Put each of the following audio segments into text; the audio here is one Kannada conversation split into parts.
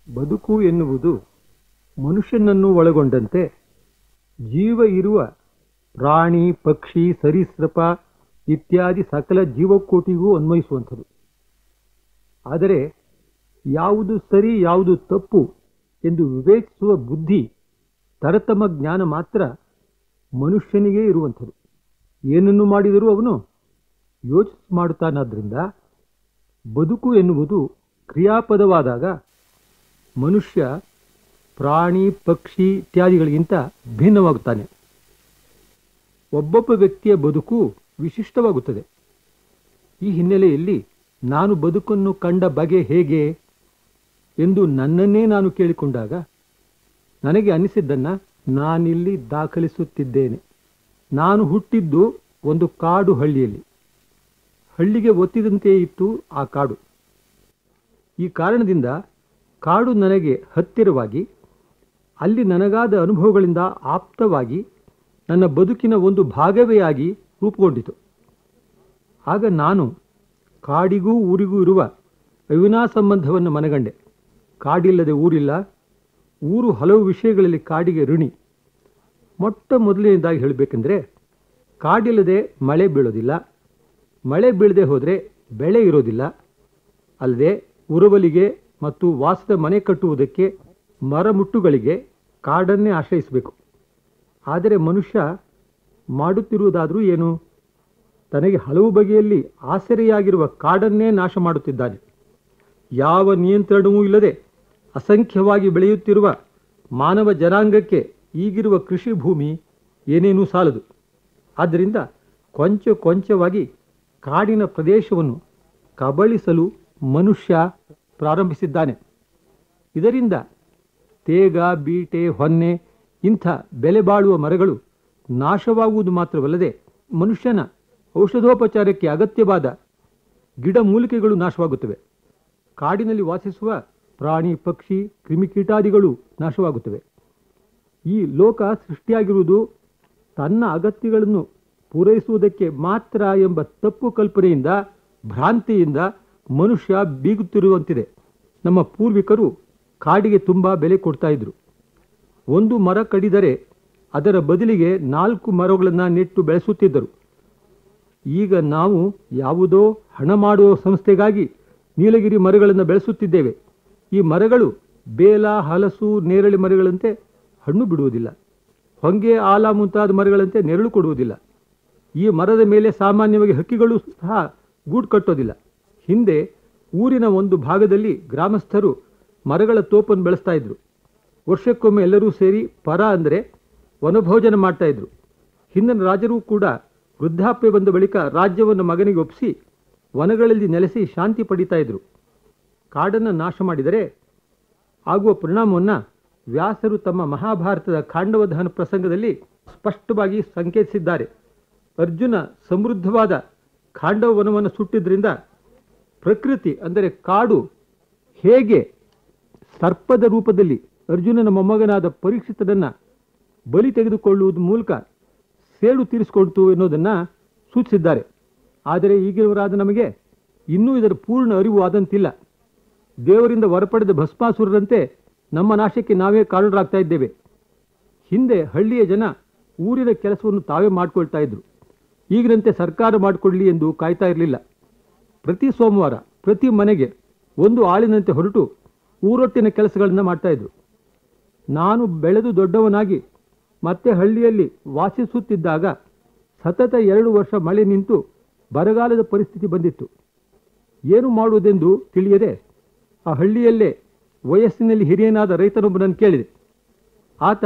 ಬದುಕು ಎನ್ನುವುದು ಮನುಷ್ಯನನ್ನು ಒಳಗೊಂಡಂತೆ ಜೀವ ಇರುವ ಪ್ರಾಣಿ ಪಕ್ಷಿ ಸರೀಸೃಪ ಇತ್ಯಾದಿ ಸಕಲ ಜೀವಕೋಟಿಗೂ ಅನ್ವಯಿಸುವಂಥದ್ದು ಆದರೆ ಯಾವುದು ಸರಿ ಯಾವುದು ತಪ್ಪು ಎಂದು ವಿವೇಚಿಸುವ ಬುದ್ಧಿ ತರತಮ ಜ್ಞಾನ ಮಾತ್ರ ಮನುಷ್ಯನಿಗೇ ಇರುವಂಥದ್ದು ಏನನ್ನು ಮಾಡಿದರೂ ಅವನು ಯೋಚಿಸಿ ಮಾಡುತ್ತಾನಾದ್ರಿಂದ ಬದುಕು ಎನ್ನುವುದು ಕ್ರಿಯಾಪದವಾದಾಗ ಮನುಷ್ಯ ಪ್ರಾಣಿ ಪಕ್ಷಿ ಇತ್ಯಾದಿಗಳಿಗಿಂತ ಭಿನ್ನವಾಗುತ್ತಾನೆ ಒಬ್ಬೊಬ್ಬ ವ್ಯಕ್ತಿಯ ಬದುಕು ವಿಶಿಷ್ಟವಾಗುತ್ತದೆ ಈ ಹಿನ್ನೆಲೆಯಲ್ಲಿ ನಾನು ಬದುಕನ್ನು ಕಂಡ ಬಗೆ ಹೇಗೆ ಎಂದು ನನ್ನನ್ನೇ ನಾನು ಕೇಳಿಕೊಂಡಾಗ ನನಗೆ ಅನಿಸಿದ್ದನ್ನು ನಾನಿಲ್ಲಿ ದಾಖಲಿಸುತ್ತಿದ್ದೇನೆ ನಾನು ಹುಟ್ಟಿದ್ದು ಒಂದು ಕಾಡು ಹಳ್ಳಿಯಲ್ಲಿ ಹಳ್ಳಿಗೆ ಒತ್ತಿದಂತೆ ಇತ್ತು ಆ ಕಾಡು ಈ ಕಾರಣದಿಂದ ಕಾಡು ನನಗೆ ಹತ್ತಿರವಾಗಿ ಅಲ್ಲಿ ನನಗಾದ ಅನುಭವಗಳಿಂದ ಆಪ್ತವಾಗಿ ನನ್ನ ಬದುಕಿನ ಒಂದು ಭಾಗವೇ ಆಗಿ ರೂಪುಗೊಂಡಿತು ಆಗ ನಾನು ಕಾಡಿಗೂ ಊರಿಗೂ ಇರುವ ಅವಿನಾ ಸಂಬಂಧವನ್ನು ಮನಗಂಡೆ ಕಾಡಿಲ್ಲದೆ ಊರಿಲ್ಲ ಊರು ಹಲವು ವಿಷಯಗಳಲ್ಲಿ ಕಾಡಿಗೆ ಋಣಿ ಮೊಟ್ಟ ಮೊದಲನೇದಾಗಿ ಹೇಳಬೇಕೆಂದರೆ ಕಾಡಿಲ್ಲದೆ ಮಳೆ ಬೀಳೋದಿಲ್ಲ ಮಳೆ ಬೀಳದೆ ಹೋದರೆ ಬೆಳೆ ಇರೋದಿಲ್ಲ ಅಲ್ಲದೆ ಉರುವಲಿಗೆ ಮತ್ತು ವಾಸದ ಮನೆ ಕಟ್ಟುವುದಕ್ಕೆ ಮರಮುಟ್ಟುಗಳಿಗೆ ಕಾಡನ್ನೇ ಆಶ್ರಯಿಸಬೇಕು ಆದರೆ ಮನುಷ್ಯ ಮಾಡುತ್ತಿರುವುದಾದರೂ ಏನು ತನಗೆ ಹಲವು ಬಗೆಯಲ್ಲಿ ಆಸರೆಯಾಗಿರುವ ಕಾಡನ್ನೇ ನಾಶ ಮಾಡುತ್ತಿದ್ದಾನೆ ಯಾವ ನಿಯಂತ್ರಣವೂ ಇಲ್ಲದೆ ಅಸಂಖ್ಯವಾಗಿ ಬೆಳೆಯುತ್ತಿರುವ ಮಾನವ ಜನಾಂಗಕ್ಕೆ ಈಗಿರುವ ಕೃಷಿ ಭೂಮಿ ಏನೇನೂ ಸಾಲದು ಆದ್ದರಿಂದ ಕೊಂಚ ಕೊಂಚವಾಗಿ ಕಾಡಿನ ಪ್ರದೇಶವನ್ನು ಕಬಳಿಸಲು ಮನುಷ್ಯ ಪ್ರಾರಂಭಿಸಿದ್ದಾನೆ ಇದರಿಂದ ತೇಗ ಬೀಟೆ ಹೊನ್ನೆ ಇಂಥ ಬೆಲೆ ಬಾಳುವ ಮರಗಳು ನಾಶವಾಗುವುದು ಮಾತ್ರವಲ್ಲದೆ ಮನುಷ್ಯನ ಔಷಧೋಪಚಾರಕ್ಕೆ ಅಗತ್ಯವಾದ ಗಿಡಮೂಲಿಕೆಗಳು ನಾಶವಾಗುತ್ತವೆ ಕಾಡಿನಲ್ಲಿ ವಾಸಿಸುವ ಪ್ರಾಣಿ ಪಕ್ಷಿ ಕ್ರಿಮಿಕೀಟಾದಿಗಳು ನಾಶವಾಗುತ್ತವೆ ಈ ಲೋಕ ಸೃಷ್ಟಿಯಾಗಿರುವುದು ತನ್ನ ಅಗತ್ಯಗಳನ್ನು ಪೂರೈಸುವುದಕ್ಕೆ ಮಾತ್ರ ಎಂಬ ತಪ್ಪು ಕಲ್ಪನೆಯಿಂದ ಭ್ರಾಂತಿಯಿಂದ ಮನುಷ್ಯ ಬೀಗುತ್ತಿರುವಂತಿದೆ ನಮ್ಮ ಪೂರ್ವಿಕರು ಕಾಡಿಗೆ ತುಂಬ ಬೆಲೆ ಕೊಡ್ತಾ ಇದ್ರು ಒಂದು ಮರ ಕಡಿದರೆ ಅದರ ಬದಲಿಗೆ ನಾಲ್ಕು ಮರಗಳನ್ನು ನೆಟ್ಟು ಬೆಳೆಸುತ್ತಿದ್ದರು ಈಗ ನಾವು ಯಾವುದೋ ಹಣ ಮಾಡುವ ಸಂಸ್ಥೆಗಾಗಿ ನೀಲಗಿರಿ ಮರಗಳನ್ನು ಬೆಳೆಸುತ್ತಿದ್ದೇವೆ ಈ ಮರಗಳು ಬೇಲ ಹಲಸು ನೇರಳೆ ಮರಗಳಂತೆ ಹಣ್ಣು ಬಿಡುವುದಿಲ್ಲ ಹೊಂಗೆ ಆಲ ಮುಂತಾದ ಮರಗಳಂತೆ ನೆರಳು ಕೊಡುವುದಿಲ್ಲ ಈ ಮರದ ಮೇಲೆ ಸಾಮಾನ್ಯವಾಗಿ ಹಕ್ಕಿಗಳು ಸಹ ಗೂಡು ಕಟ್ಟೋದಿಲ್ಲ ಹಿಂದೆ ಊರಿನ ಒಂದು ಭಾಗದಲ್ಲಿ ಗ್ರಾಮಸ್ಥರು ಮರಗಳ ತೋಪನ್ನು ಬೆಳೆಸ್ತಾ ಇದ್ರು ವರ್ಷಕ್ಕೊಮ್ಮೆ ಎಲ್ಲರೂ ಸೇರಿ ಪರ ಅಂದರೆ ವನಭೋಜನ ಮಾಡ್ತಾ ಇದ್ರು ಹಿಂದಿನ ರಾಜರು ಕೂಡ ವೃದ್ಧಾಪ್ಯ ಬಂದ ಬಳಿಕ ರಾಜ್ಯವನ್ನು ಮಗನಿಗೆ ಒಪ್ಪಿಸಿ ವನಗಳಲ್ಲಿ ನೆಲೆಸಿ ಶಾಂತಿ ಪಡೀತಾ ಇದ್ರು ಕಾಡನ್ನು ನಾಶ ಮಾಡಿದರೆ ಆಗುವ ಪರಿಣಾಮವನ್ನು ವ್ಯಾಸರು ತಮ್ಮ ಮಹಾಭಾರತದ ಖಾಂಡವಧಾನ ಪ್ರಸಂಗದಲ್ಲಿ ಸ್ಪಷ್ಟವಾಗಿ ಸಂಕೇತಿಸಿದ್ದಾರೆ ಅರ್ಜುನ ಸಮೃದ್ಧವಾದ ಖಾಂಡವ ವನವನ್ನು ಸುಟ್ಟಿದ್ರಿಂದ ಪ್ರಕೃತಿ ಅಂದರೆ ಕಾಡು ಹೇಗೆ ಸರ್ಪದ ರೂಪದಲ್ಲಿ ಅರ್ಜುನನ ಮೊಮ್ಮಗನಾದ ಪರೀಕ್ಷಿತನನ್ನು ಬಲಿ ತೆಗೆದುಕೊಳ್ಳುವುದ ಮೂಲಕ ಸೇಡು ತೀರಿಸಿಕೊಳ್ತು ಎನ್ನುವುದನ್ನು ಸೂಚಿಸಿದ್ದಾರೆ ಆದರೆ ಈಗಿನವರಾದ ನಮಗೆ ಇನ್ನೂ ಇದರ ಪೂರ್ಣ ಅರಿವು ಆದಂತಿಲ್ಲ ದೇವರಿಂದ ಹೊರಪಡೆದ ಭಸ್ಮಾಸುರರಂತೆ ನಮ್ಮ ನಾಶಕ್ಕೆ ನಾವೇ ಕಾರಣರಾಗ್ತಾ ಇದ್ದೇವೆ ಹಿಂದೆ ಹಳ್ಳಿಯ ಜನ ಊರಿನ ಕೆಲಸವನ್ನು ತಾವೇ ಮಾಡಿಕೊಳ್ತಾ ಇದ್ರು ಈಗಿನಂತೆ ಸರ್ಕಾರ ಮಾಡಿಕೊಳ್ಳಿ ಎಂದು ಕಾಯ್ತಾ ಇರಲಿಲ್ಲ ಪ್ರತಿ ಸೋಮವಾರ ಪ್ರತಿ ಮನೆಗೆ ಒಂದು ಆಳಿನಂತೆ ಹೊರಟು ಊರೊಟ್ಟಿನ ಕೆಲಸಗಳನ್ನು ಮಾಡ್ತಾ ಇದ್ರು ನಾನು ಬೆಳೆದು ದೊಡ್ಡವನಾಗಿ ಮತ್ತೆ ಹಳ್ಳಿಯಲ್ಲಿ ವಾಸಿಸುತ್ತಿದ್ದಾಗ ಸತತ ಎರಡು ವರ್ಷ ಮಳೆ ನಿಂತು ಬರಗಾಲದ ಪರಿಸ್ಥಿತಿ ಬಂದಿತ್ತು ಏನು ಮಾಡುವುದೆಂದು ತಿಳಿಯದೆ ಆ ಹಳ್ಳಿಯಲ್ಲೇ ವಯಸ್ಸಿನಲ್ಲಿ ಹಿರಿಯನಾದ ರೈತನೊಬ್ಬನನ್ನು ಕೇಳಿದೆ ಆತ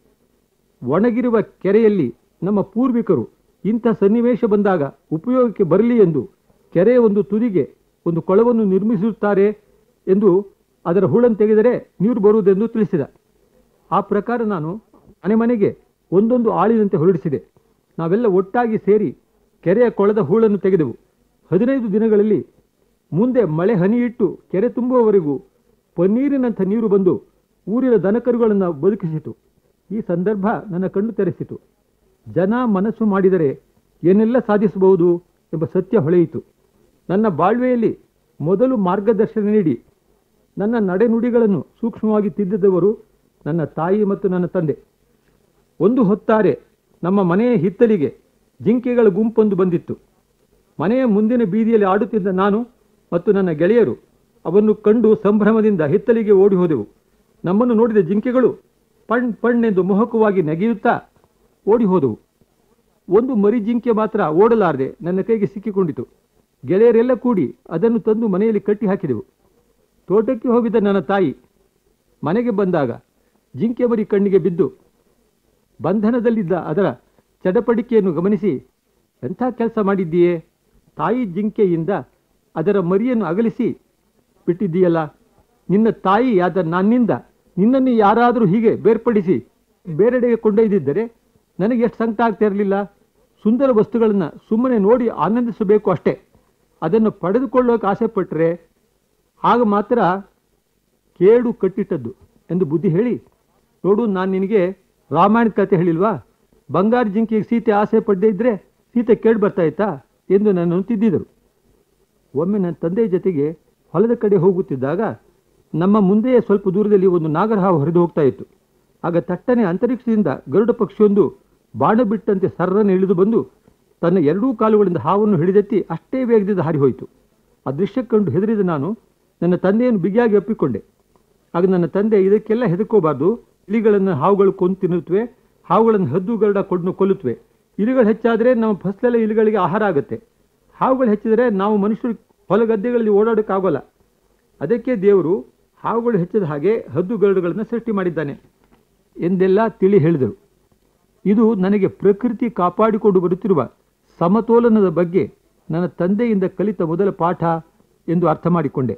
ಒಣಗಿರುವ ಕೆರೆಯಲ್ಲಿ ನಮ್ಮ ಪೂರ್ವಿಕರು ಇಂಥ ಸನ್ನಿವೇಶ ಬಂದಾಗ ಉಪಯೋಗಕ್ಕೆ ಬರಲಿ ಎಂದು ಕೆರೆಯ ಒಂದು ತುದಿಗೆ ಒಂದು ಕೊಳವನ್ನು ನಿರ್ಮಿಸುತ್ತಾರೆ ಎಂದು ಅದರ ಹೂಳನ್ನು ತೆಗೆದರೆ ನೀರು ಬರುವುದೆಂದು ತಿಳಿಸಿದ ಆ ಪ್ರಕಾರ ನಾನು ಮನೆ ಮನೆಗೆ ಒಂದೊಂದು ಆಳಿನಂತೆ ಹೊರಡಿಸಿದೆ ನಾವೆಲ್ಲ ಒಟ್ಟಾಗಿ ಸೇರಿ ಕೆರೆಯ ಕೊಳದ ಹೂಳನ್ನು ತೆಗೆದೆವು ಹದಿನೈದು ದಿನಗಳಲ್ಲಿ ಮುಂದೆ ಮಳೆ ಹನಿಯಿಟ್ಟು ಕೆರೆ ತುಂಬುವವರೆಗೂ ಪನ್ನೀರಿನಂಥ ನೀರು ಬಂದು ಊರಿನ ದನಕರುಗಳನ್ನು ಬದುಕಿಸಿತು ಈ ಸಂದರ್ಭ ನನ್ನ ಕಣ್ಣು ತೆರೆಸಿತು ಜನ ಮನಸ್ಸು ಮಾಡಿದರೆ ಏನೆಲ್ಲ ಸಾಧಿಸಬಹುದು ಎಂಬ ಸತ್ಯ ಹೊಳೆಯಿತು ನನ್ನ ಬಾಳ್ವೆಯಲ್ಲಿ ಮೊದಲು ಮಾರ್ಗದರ್ಶನ ನೀಡಿ ನನ್ನ ನಡೆನುಡಿಗಳನ್ನು ಸೂಕ್ಷ್ಮವಾಗಿ ತಿದ್ದಿದವರು ನನ್ನ ತಾಯಿ ಮತ್ತು ನನ್ನ ತಂದೆ ಒಂದು ಹೊತ್ತಾರೆ ನಮ್ಮ ಮನೆಯ ಹಿತ್ತಲಿಗೆ ಜಿಂಕೆಗಳ ಗುಂಪೊಂದು ಬಂದಿತ್ತು ಮನೆಯ ಮುಂದಿನ ಬೀದಿಯಲ್ಲಿ ಆಡುತ್ತಿದ್ದ ನಾನು ಮತ್ತು ನನ್ನ ಗೆಳೆಯರು ಅವನ್ನು ಕಂಡು ಸಂಭ್ರಮದಿಂದ ಹಿತ್ತಲಿಗೆ ಓಡಿ ಹೋದೆವು ನಮ್ಮನ್ನು ನೋಡಿದ ಜಿಂಕೆಗಳು ಪಣ್ ಪಣ್ಣೆಂದು ಮೋಹಕವಾಗಿ ನೆಗೆಯುತ್ತಾ ಓಡಿ ಹೋದವು ಒಂದು ಮರಿ ಜಿಂಕೆ ಮಾತ್ರ ಓಡಲಾರದೆ ನನ್ನ ಕೈಗೆ ಸಿಕ್ಕಿಕೊಂಡಿತು ಗೆಳೆಯರೆಲ್ಲ ಕೂಡಿ ಅದನ್ನು ತಂದು ಮನೆಯಲ್ಲಿ ಕಟ್ಟಿ ಹಾಕಿದೆವು ತೋಟಕ್ಕೆ ಹೋಗಿದ್ದ ನನ್ನ ತಾಯಿ ಮನೆಗೆ ಬಂದಾಗ ಜಿಂಕೆ ಮರಿ ಕಣ್ಣಿಗೆ ಬಿದ್ದು ಬಂಧನದಲ್ಲಿದ್ದ ಅದರ ಚಡಪಡಿಕೆಯನ್ನು ಗಮನಿಸಿ ಎಂಥ ಕೆಲಸ ಮಾಡಿದ್ದೀಯೇ ತಾಯಿ ಜಿಂಕೆಯಿಂದ ಅದರ ಮರಿಯನ್ನು ಅಗಲಿಸಿ ಬಿಟ್ಟಿದ್ದೀಯಲ್ಲ ನಿನ್ನ ತಾಯಿಯಾದ ನನ್ನಿಂದ ನಿನ್ನನ್ನು ಯಾರಾದರೂ ಹೀಗೆ ಬೇರ್ಪಡಿಸಿ ಬೇರೆಡೆಗೆ ಕೊಂಡೊಯ್ದಿದ್ದರೆ ನನಗೆ ಎಷ್ಟು ಸಂಕಟ ಆಗ್ತಾ ಇರಲಿಲ್ಲ ಸುಂದರ ವಸ್ತುಗಳನ್ನು ಸುಮ್ಮನೆ ನೋಡಿ ಆನಂದಿಸಬೇಕು ಅಷ್ಟೇ ಅದನ್ನು ಪಡೆದುಕೊಳ್ಳೋಕೆ ಆಸೆ ಪಟ್ಟರೆ ಆಗ ಮಾತ್ರ ಕೇಡು ಕಟ್ಟಿಟ್ಟದ್ದು ಎಂದು ಬುದ್ಧಿ ಹೇಳಿ ನೋಡು ನಾನು ನಿನಗೆ ರಾಮಾಯಣ ಕಥೆ ಹೇಳಿಲ್ವಾ ಬಂಗಾರ ಜಿಂಕೆಗೆ ಸೀತೆ ಆಸೆ ಪಡದೇ ಇದ್ದರೆ ಸೀತೆ ಕೇಳಿ ಬರ್ತಾ ಇತ್ತಾ ಎಂದು ನನ್ನನ್ನು ತಿದ್ದಿದರು ಒಮ್ಮೆ ನನ್ನ ತಂದೆಯ ಜೊತೆಗೆ ಹೊಲದ ಕಡೆ ಹೋಗುತ್ತಿದ್ದಾಗ ನಮ್ಮ ಮುಂದೆಯೇ ಸ್ವಲ್ಪ ದೂರದಲ್ಲಿ ಒಂದು ನಾಗರಹಾವು ಹರಿದು ಹೋಗ್ತಾ ಇತ್ತು ಆಗ ತಟ್ಟನೆ ಅಂತರಿಕ್ಷದಿಂದ ಗರುಡ ಪಕ್ಷಿಯೊಂದು ಬಾಣ ಬಿಟ್ಟಂತೆ ಸರ್ರನ್ನು ಇಳಿದು ಬಂದು ತನ್ನ ಎರಡೂ ಕಾಲುಗಳಿಂದ ಹಾವನ್ನು ಹಿಡಿದೆತ್ತಿ ಅಷ್ಟೇ ವೇಗದಿಂದ ಹಾರಿ ಹೋಯಿತು ಆ ದೃಶ್ಯ ಕಂಡು ಹೆದರಿದ ನಾನು ನನ್ನ ತಂದೆಯನ್ನು ಬಿಗಿಯಾಗಿ ಒಪ್ಪಿಕೊಂಡೆ ಆಗ ನನ್ನ ತಂದೆ ಇದಕ್ಕೆಲ್ಲ ಹೆದರ್ಕೋಬಾರ್ದು ಇಲಿಗಳನ್ನು ಹಾವುಗಳು ಕೊಂದು ತಿನ್ನುತ್ತವೆ ಹಾವುಗಳನ್ನು ಹದ್ದು ಗರುಡ ಕೊಂಡು ಕೊಲ್ಲುತ್ತವೆ ಇಲಿಗಳು ಹೆಚ್ಚಾದರೆ ನಮ್ಮ ಫಸಲೆಲ್ಲ ಇಲಿಗಳಿಗೆ ಆಹಾರ ಆಗುತ್ತೆ ಹಾವುಗಳು ಹೆಚ್ಚಿದರೆ ನಾವು ಮನುಷ್ಯರು ಹೊಲ ಗದ್ದೆಗಳಲ್ಲಿ ಓಡಾಡೋಕ್ಕಾಗೋಲ್ಲ ಅದಕ್ಕೆ ದೇವರು ಹಾವುಗಳು ಹೆಚ್ಚದ ಹಾಗೆ ಹದ್ದು ಗರುಡುಗಳನ್ನು ಸೃಷ್ಟಿ ಮಾಡಿದ್ದಾನೆ ಎಂದೆಲ್ಲ ತಿಳಿ ಹೇಳಿದರು ಇದು ನನಗೆ ಪ್ರಕೃತಿ ಕಾಪಾಡಿಕೊಂಡು ಬರುತ್ತಿರುವ ಸಮತೋಲನದ ಬಗ್ಗೆ ನನ್ನ ತಂದೆಯಿಂದ ಕಲಿತ ಮೊದಲ ಪಾಠ ಎಂದು ಅರ್ಥ ಮಾಡಿಕೊಂಡೆ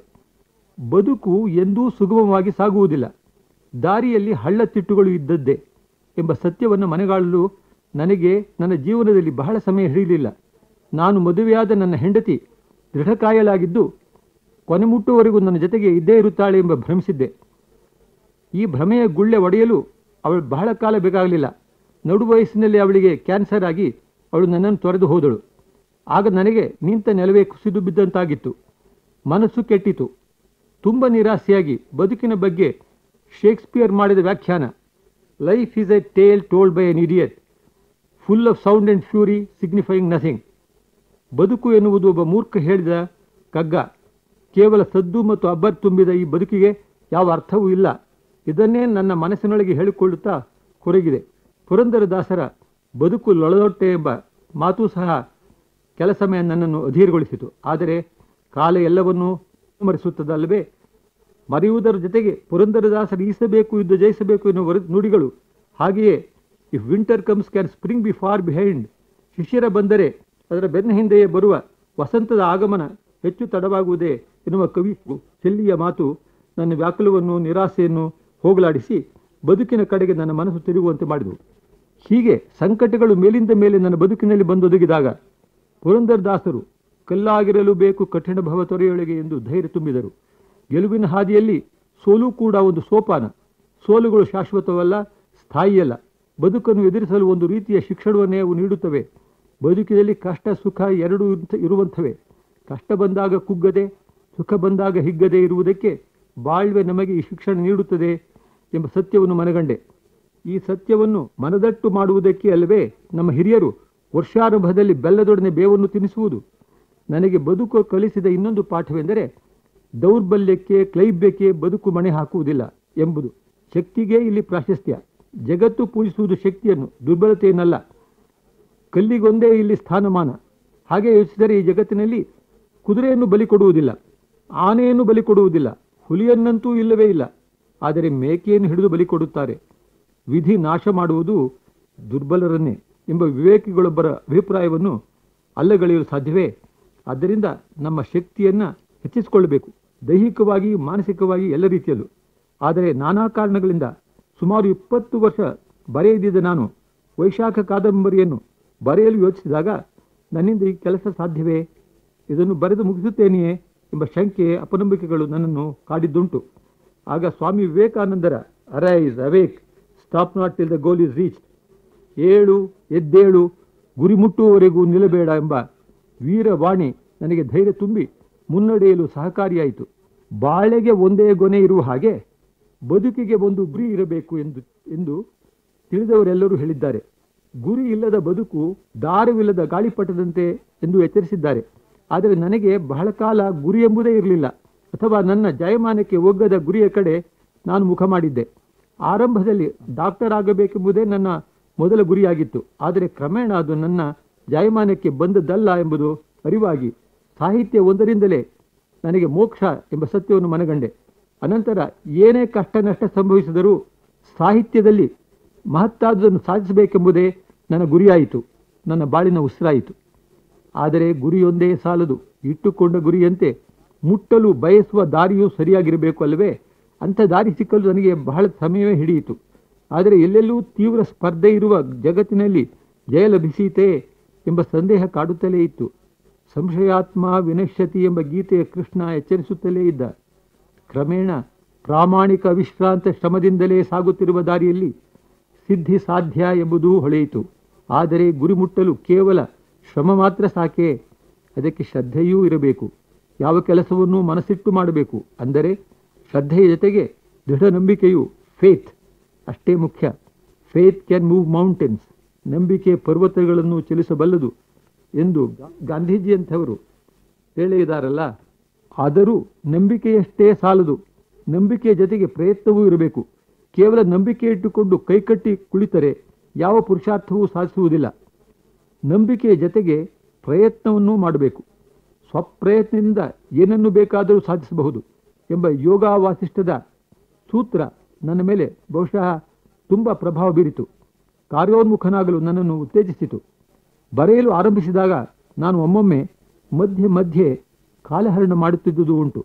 ಬದುಕು ಎಂದೂ ಸುಗಮವಾಗಿ ಸಾಗುವುದಿಲ್ಲ ದಾರಿಯಲ್ಲಿ ಹಳ್ಳತಿಟ್ಟುಗಳು ಇದ್ದದ್ದೇ ಎಂಬ ಸತ್ಯವನ್ನು ಮನೆಗಾಳಲು ನನಗೆ ನನ್ನ ಜೀವನದಲ್ಲಿ ಬಹಳ ಸಮಯ ಹಿಡಿಯಲಿಲ್ಲ ನಾನು ಮದುವೆಯಾದ ನನ್ನ ಹೆಂಡತಿ ದೃಢಕಾಯಲಾಗಿದ್ದು ಕೊನೆ ಮುಟ್ಟುವವರೆಗೂ ನನ್ನ ಜೊತೆಗೆ ಇದ್ದೇ ಇರುತ್ತಾಳೆ ಎಂಬ ಭ್ರಮಿಸಿದ್ದೆ ಈ ಭ್ರಮೆಯ ಗುಳ್ಳೆ ಒಡೆಯಲು ಅವಳು ಬಹಳ ಕಾಲ ಬೇಕಾಗಲಿಲ್ಲ ನಡು ವಯಸ್ಸಿನಲ್ಲಿ ಅವಳಿಗೆ ಕ್ಯಾನ್ಸರ್ ಆಗಿ ಅವಳು ನನ್ನನ್ನು ತೊರೆದು ಹೋದಳು ಆಗ ನನಗೆ ನಿಂತ ನೆಲವೇ ಕುಸಿದು ಬಿದ್ದಂತಾಗಿತ್ತು ಮನಸ್ಸು ಕೆಟ್ಟಿತು ತುಂಬ ನಿರಾಸೆಯಾಗಿ ಬದುಕಿನ ಬಗ್ಗೆ ಶೇಕ್ಸ್ಪಿಯರ್ ಮಾಡಿದ ವ್ಯಾಖ್ಯಾನ life is a tale told by an idiot full of sound and fury signifying nothing ಬದುಕು ಎನ್ನುವುದು ಒಬ್ಬ ಮೂರ್ಖ ಹೇಳಿದ ಕಗ್ಗ ಕೇವಲ ಸದ್ದು ಮತ್ತು ಅಬ್ಬರ್ ತುಂಬಿದ ಈ ಬದುಕಿಗೆ ಯಾವ ಅರ್ಥವೂ ಇಲ್ಲ ಇದನ್ನೇ ನನ್ನ ಮನಸ್ಸಿನೊಳಗೆ ಹೇಳಿಕೊಳ್ಳುತ್ತಾ ಕೊರಗಿದೆ ಪುರಂದರದಾಸರ ಬದುಕು ಲೊಳದೊಟ್ಟೆ ಎಂಬ ಮಾತು ಸಹ ಕೆಲ ಸಮಯ ನನ್ನನ್ನು ಅಧೀರಗೊಳಿಸಿತು ಆದರೆ ಕಾಲ ಎಲ್ಲವನ್ನೂ ಮರೆಸುತ್ತದಲ್ಲವೇ ಮರೆಯುವುದರ ಜೊತೆಗೆ ಪುರಂದರದಾಸರು ಈಸಬೇಕು ಯುದ್ಧ ಜಯಿಸಬೇಕು ಎನ್ನುವ ವರ- ನುಡಿಗಳು ಹಾಗೆಯೇ if winter comes can spring be far behind ಶಿಶಿರ ಬಂದರೆ ಅದರ ಬೆನ್ನ ಹಿಂದೆಯೇ ಬರುವ ವಸಂತದ ಆಗಮನ ಹೆಚ್ಚು ತಡವಾಗುವುದೇ ಎನ್ನುವ ಕವಿ ಚೆಲ್ಲಿಯ ಮಾತು ನನ್ನ ವ್ಯಾಕುಲವನ್ನು ನಿರಾಸೆಯನ್ನು ಹೋಗಲಾಡಿಸಿ ಬದುಕಿನ ಕಡೆಗೆ ನನ್ನ ಮನಸ್ಸು ತಿರುಗುವಂತೆ ಮಾಡಿದವು ಹೀಗೆ ಸಂಕಟಗಳು ಮೇಲಿಂದ ಮೇಲೆ ನನ್ನ ಬದುಕಿನಲ್ಲಿ ಬಂದೊದಗಿದಾಗ ಪುರಂದರದಾಸರು ಕಲ್ಲಾಗಿರಲು ಬೇಕು ಕಠಿಣ ಭವ ತೊರೆಯೊಳಗೆ ಎಂದು ಧೈರ್ಯ ತುಂಬಿದರು ಗೆಲುವಿನ ಹಾದಿಯಲ್ಲಿ ಸೋಲು ಕೂಡ ಒಂದು ಸೋಪಾನ ಸೋಲುಗಳು ಶಾಶ್ವತವಲ್ಲ ಸ್ಥಾಯಿಯಲ್ಲ ಬದುಕನ್ನು ಎದುರಿಸಲು ಒಂದು ರೀತಿಯ ಶಿಕ್ಷಣವನ್ನೇ ಅವು ನೀಡುತ್ತವೆ ಬದುಕಿನಲ್ಲಿ ಕಷ್ಟ ಸುಖ ಎರಡೂ ಇರುತ್ತ- ಇರುವಂಥವೇ ಕಷ್ಟ ಬಂದಾಗ ಕುಗ್ಗದೆ ಸುಖ ಬಂದಾಗ ಹಿಗ್ಗದೆ ಇರುವುದಕ್ಕೆ ಬಾಳ್ವೆ ನಮಗೆ ಈ ಶಿಕ್ಷಣ ನೀಡುತ್ತದೆ ಎಂಬ ಸತ್ಯವನ್ನು ಮನಗಂಡೆ ಈ ಸತ್ಯವನ್ನು ಮನದಟ್ಟು ಮಾಡುವುದಕ್ಕೆ ಅಲ್ಲವೇ ನಮ್ಮ ಹಿರಿಯರು ವರ್ಷಾರಂಭದಲ್ಲಿ ಬೆಲ್ಲದೊಡನೆ ಬೇವನ್ನು ತಿನ್ನಿಸುವುದು ನನಗೆ ಬದುಕು ಕಲಿಸಿದ ಇನ್ನೊಂದು ಪಾಠವೆಂದರೆ ದೌರ್ಬಲ್ಯಕ್ಕೆ ಕ್ಲೈಬ್ಯಕ್ಕೆ ಬದುಕು ಮಣೆ ಹಾಕುವುದಿಲ್ಲ ಎಂಬುದು ಶಕ್ತಿಗೆ ಇಲ್ಲಿ ಪ್ರಾಶಸ್ತ್ಯ ಜಗತ್ತು ಪೂಜಿಸುವುದು ಶಕ್ತಿಯನ್ನು ದುರ್ಬಲತೆಯನ್ನಲ್ಲ ಕಲ್ಲಿಗೊಂದೇ ಇಲ್ಲಿ ಸ್ಥಾನಮಾನ ಹಾಗೆ ಯೋಚಿಸಿದರೆ ಈ ಜಗತ್ತಿನಲ್ಲಿ ಕುದುರೆಯನ್ನು ಬಲಿ ಕೊಡುವುದಿಲ್ಲ ಆನೆಯನ್ನು ಬಲಿ ಕೊಡುವುದಿಲ್ಲ ಹುಲಿಯನ್ನಂತೂ ಇಲ್ಲವೇ ಇಲ್ಲ ಆದರೆ ಮೇಕೆಯನ್ನು ಹಿಡಿದು ಬಲಿ ಕೊಡುತ್ತಾರೆ ವಿಧಿ ನಾಶ ಮಾಡುವುದು ದುರ್ಬಲರನ್ನೇ ಎಂಬ ವಿವೇಕಿಗಳೊಬ್ಬರ ಅಭಿಪ್ರಾಯವನ್ನು ಅಲ್ಲಗಳೆಯಲು ಸಾಧ್ಯವೇ ಆದ್ದರಿಂದ ನಮ್ಮ ಶಕ್ತಿಯನ್ನು ಹೆಚ್ಚಿಸಿಕೊಳ್ಳಬೇಕು ದೈಹಿಕವಾಗಿ ಮಾನಸಿಕವಾಗಿ ಎಲ್ಲ ರೀತಿಯಲ್ಲೂ ಆದರೆ ನಾನಾ ಕಾರಣಗಳಿಂದ ಸುಮಾರು ಇಪ್ಪತ್ತು ವರ್ಷ ಬರೆಯದಿದ್ದ ನಾನು ವೈಶಾಖ ಕಾದಂಬರಿಯನ್ನು ಬರೆಯಲು ಯೋಚಿಸಿದಾಗ ನನ್ನಿಂದ ಈ ಕೆಲಸ ಸಾಧ್ಯವೇ ಇದನ್ನು ಬರೆದು ಮುಗಿಸುತ್ತೇನೆಯೇ ಎಂಬ ಶಂಕೆ ಅಪನಂಬಿಕೆಗಳು ನನ್ನನ್ನು ಕಾಡಿದ್ದುಂಟು ಆಗ ಸ್ವಾಮಿ ವಿವೇಕಾನಂದರ arise awake stop not till the goal is reach ಏಳು ಎದ್ದೇಳು ಗುರಿ ಮುಟ್ಟುವವರೆಗೂ ನಿಲ್ಲಬೇಡ ಎಂಬ ವೀರವಾಣಿ ನನಗೆ ಧೈರ್ಯ ತುಂಬಿ ಮುನ್ನಡೆಯಲು ಸಹಕಾರಿಯಾಯಿತು ಬಾಳೆಗೆ ಒಂದೇ ಗೊನೆ ಇರುವ ಹಾಗೆ ಬದುಕಿಗೆ ಒಂದು ಗುರಿ ಇರಬೇಕು ಎಂದು ಎಂದು ತಿಳಿದವರೆಲ್ಲರೂ ಹೇಳಿದ್ದಾರೆ ಗುರಿ ಇಲ್ಲದ ಬದುಕು ದಾರವಿಲ್ಲದ ಗಾಳಿಪಟದಂತೆ ಎಂದು ಎಚ್ಚರಿಸಿದ್ದಾರೆ ಆದರೆ ನನಗೆ ಬಹಳ ಕಾಲ ಗುರಿ ಎಂಬುದೇ ಇರಲಿಲ್ಲ ಅಥವಾ ನನ್ನ ಜಯಮಾನಕ್ಕೆ ಒಗ್ಗದ ಗುರಿಯ ಕಡೆ ನಾನು ಮುಖ ಮಾಡಿದ್ದೆ ಆರಂಭದಲ್ಲಿ ಡಾಕ್ಟರ್ ಆಗಬೇಕೆಂಬುದೇ ನನ್ನ ಮೊದಲ ಗುರಿಯಾಗಿತ್ತು ಆದರೆ ಕ್ರಮೇಣ ಅದು ನನ್ನ ಜಾಯಮಾನಕ್ಕೆ ಬಂದದ್ದಲ್ಲ ಎಂಬುದು ಅರಿವಾಗಿ ಸಾಹಿತ್ಯ ಒಂದರಿಂದಲೇ ನನಗೆ ಮೋಕ್ಷ ಎಂಬ ಸತ್ಯವನ್ನು ಮನಗಂಡೆ ಅನಂತರ ಏನೇ ಕಷ್ಟ ನಷ್ಟ ಸಂಭವಿಸಿದರೂ ಸಾಹಿತ್ಯದಲ್ಲಿ ಮಹತ್ತಾದುದನ್ನು ಸಾಧಿಸಬೇಕೆಂಬುದೇ ನನ್ನ ಗುರಿಯಾಯಿತು ನನ್ನ ಬಾಳಿನ ಉಸಿರಾಯಿತು ಆದರೆ ಗುರಿಯೊಂದೇ ಸಾಲದು ಇಟ್ಟುಕೊಂಡ ಗುರಿಯಂತೆ ಮುಟ್ಟಲು ಬಯಸುವ ದಾರಿಯೂ ಸರಿಯಾಗಿರಬೇಕು ಅಲ್ಲವೇ ಅಂಥ ದಾರಿ ಸಿಕ್ಕಲು ನನಗೆ ಬಹಳ ಸಮಯವೇ ಹಿಡಿಯಿತು ಆದರೆ ಎಲ್ಲೆಲ್ಲೂ ತೀವ್ರ ಸ್ಪರ್ಧೆ ಇರುವ ಜಗತ್ತಿನಲ್ಲಿ ಜಯ ಲಭಿಸೀತೆ ಎಂಬ ಸಂದೇಹ ಕಾಡುತ್ತಲೇ ಇತ್ತು ಸಂಶಯಾತ್ಮ ವಿನಶ್ಯತಿ ಎಂಬ ಗೀತೆಯ ಕೃಷ್ಣ ಎಚ್ಚರಿಸುತ್ತಲೇ ಇದ್ದ ಕ್ರಮೇಣ ಪ್ರಾಮಾಣಿಕ ವಿಶ್ರಾಂತ ಶ್ರಮದಿಂದಲೇ ಸಾಗುತ್ತಿರುವ ದಾರಿಯಲ್ಲಿ ಸಿದ್ಧಿ ಸಾಧ್ಯ ಎಂಬುದೂ ಹೊಳೆಯಿತು ಆದರೆ ಗುರಿ ಮುಟ್ಟಲು ಕೇವಲ ಶ್ರಮ ಮಾತ್ರ ಸಾಕೆ ಅದಕ್ಕೆ ಶ್ರದ್ಧೆಯೂ ಇರಬೇಕು ಯಾವ ಕೆಲಸವನ್ನೂ ಮನಸ್ಸಿಟ್ಟು ಮಾಡಬೇಕು ಅಂದರೆ ಶ್ರದ್ಧೆಯ ಜೊತೆಗೆ ದೃಢ ನಂಬಿಕೆಯು ಫೇತ್ ಅಷ್ಟೇ ಮುಖ್ಯ ಫೇತ್ ಕ್ಯಾನ್ ಮೂವ್ ಮೌಂಟೇನ್ಸ್ ನಂಬಿಕೆ ಪರ್ವತಗಳನ್ನು ಚಲಿಸಬಲ್ಲದು ಎಂದು ಗಾಂಧೀಜಿಯಂಥವರು ಹೇಳಿದಾರಲ್ಲ ಆದರೂ ನಂಬಿಕೆಯಷ್ಟೇ ಸಾಲದು ನಂಬಿಕೆಯ ಜೊತೆಗೆ ಪ್ರಯತ್ನವೂ ಇರಬೇಕು ಕೇವಲ ನಂಬಿಕೆ ಇಟ್ಟುಕೊಂಡು ಕೈಕಟ್ಟಿ ಕುಳಿತರೆ ಯಾವ ಪುರುಷಾರ್ಥವೂ ಸಾಧಿಸುವುದಿಲ್ಲ ನಂಬಿಕೆಯ ಜೊತೆಗೆ ಪ್ರಯತ್ನವನ್ನೂ ಮಾಡಬೇಕು ಸ್ವಪ್ರಯತ್ನದಿಂದ ಏನನ್ನು ಬೇಕಾದರೂ ಸಾಧಿಸಬಹುದು ಎಂಬ ಯೋಗ ವಾಸಿಷ್ಠದ ಸೂತ್ರ ನನ್ನ ಮೇಲೆ ಬಹುಶಃ ತುಂಬ ಪ್ರಭಾವ ಬೀರಿತು ಕಾರ್ಯೋನ್ಮುಖನಾಗಲು ನನ್ನನ್ನು ಉತ್ತೇಜಿಸಿತು ಬರೆಯಲು ಆರಂಭಿಸಿದಾಗ ನಾನು ಒಮ್ಮೊಮ್ಮೆ ಮಧ್ಯೆ ಮಧ್ಯೆ ಕಾಲಹರಣ ಮಾಡುತ್ತಿದ್ದುದು ಉಂಟು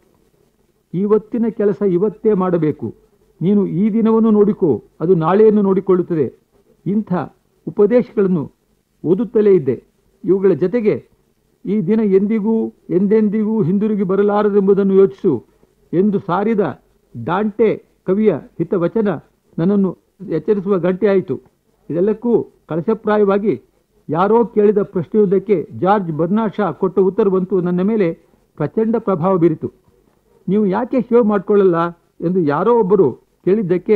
ಇವತ್ತಿನ ಕೆಲಸ ಇವತ್ತೇ ಮಾಡಬೇಕು ನೀನು ಈ ದಿನವನ್ನು ನೋಡಿಕೋ ಅದು ನಾಳೆಯನ್ನು ನೋಡಿಕೊಳ್ಳುತ್ತದೆ ಇಂಥ ಉಪದೇಶಗಳನ್ನು ಓದುತ್ತಲೇ ಇದ್ದೆ ಇವುಗಳ ಜೊತೆಗೆ ಈ ದಿನ ಎಂದಿಗೂ ಎಂದೆಂದಿಗೂ ಹಿಂದಿರುಗಿ ಬರಲಾರದೆಂಬುದನ್ನು ಯೋಚಿಸು ಎಂದು ಸಾರಿದ ಡಾಂಟೆ ಕವಿಯ ಹಿತವಚನ ನನ್ನನ್ನು ಎಚ್ಚರಿಸುವ ಗಂಟೆ ಆಯಿತು ಇದೆಲ್ಲಕ್ಕೂ ಕಳಶಪ್ರಾಯವಾಗಿ ಯಾರೋ ಕೇಳಿದ ಪ್ರಶ್ನೆಯೊಂದಕ್ಕೆ ಜಾರ್ಜ್ ಬರ್ನಾಶಾ ಕೊಟ್ಟ ಉತ್ತರವಂತೂ ನನ್ನ ಮೇಲೆ ಪ್ರಚಂಡ ಪ್ರಭಾವ ಬೀರಿತು ನೀವು ಯಾಕೆ ಶೇವ್ ಮಾಡ್ಕೊಳ್ಳಲ್ಲ ಎಂದು ಯಾರೋ ಒಬ್ಬರು ಕೇಳಿದ್ದಕ್ಕೆ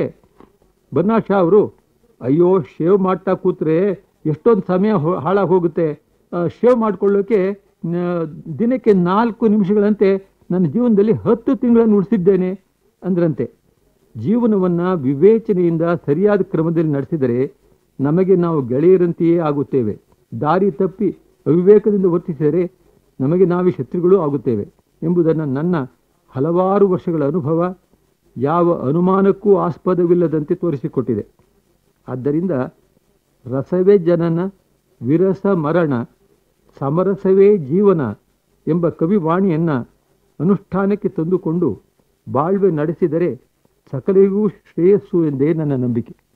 ಬರ್ನಾಶಾ ಅವರು ಅಯ್ಯೋ ಶೇವ್ ಮಾಡ್ತಾ ಕೂತ್ರೆ ಎಷ್ಟೊಂದು ಸಮಯ ಹೋ- ಹಾಳಾಗಿ ಹೋಗುತ್ತೆ ಆ, ಶೇವ್ ಮಾಡ್ಕೊಳ್ಳೋಕೆ ಆ, ದಿನಕ್ಕೆ ನಾಲ್ಕು ನಿಮಿಷಗಳಂತೆ ನನ್ನ ಜೀವನದಲ್ಲಿ ಹತ್ತು ತಿಂಗಳನ್ನು ಉಳಿಸಿದ್ದೇನೆ ಅಂದ್ರಂತೆ ಜೀವನವನ್ನು ವಿವೇಚನೆಯಿಂದ ಸರಿಯಾದ ಕ್ರಮದಲ್ಲಿ ನಡೆಸಿದರೆ ನಮಗೆ ನಾವು ಗೆಳೆಯರಂತೆಯೇ ಆಗುತ್ತೇವೆ ದಾರಿ ತಪ್ಪಿ ಅವಿವೇಕದಿಂದ ವರ್ತಿಸಿದರೆ ನಮಗೆ ನಾವೇ ಶತ್ರುಗಳೂ ಆಗುತ್ತೇವೆ ಎಂಬುದನ್ನು ನನ್ನ ಹಲವಾರು ವರ್ಷಗಳ ಅನುಭವ ಯಾವ ಅನುಮಾನಕ್ಕೂ ಆಸ್ಪದವಿಲ್ಲದಂತೆ ತೋರಿಸಿಕೊಟ್ಟಿದೆ ಆದ್ದರಿಂದ ರಸವೇ ಜನನ ವಿರಸ ಮರಣ ಸಮರಸವೇ ಜೀವನ ಎಂಬ ಕವಿವಾಣಿಯನ್ನು ಅನುಷ್ಠಾನಕ್ಕೆ ತಂದುಕೊಂಡು ಬಾಳ್ವೆ ನಡೆಸಿದರೆ ಸಕಲಿಗೂ ಶ್ರೇಯಸ್ಸು ಎಂದೇ ನನ್ನ ನಂಬಿಕೆ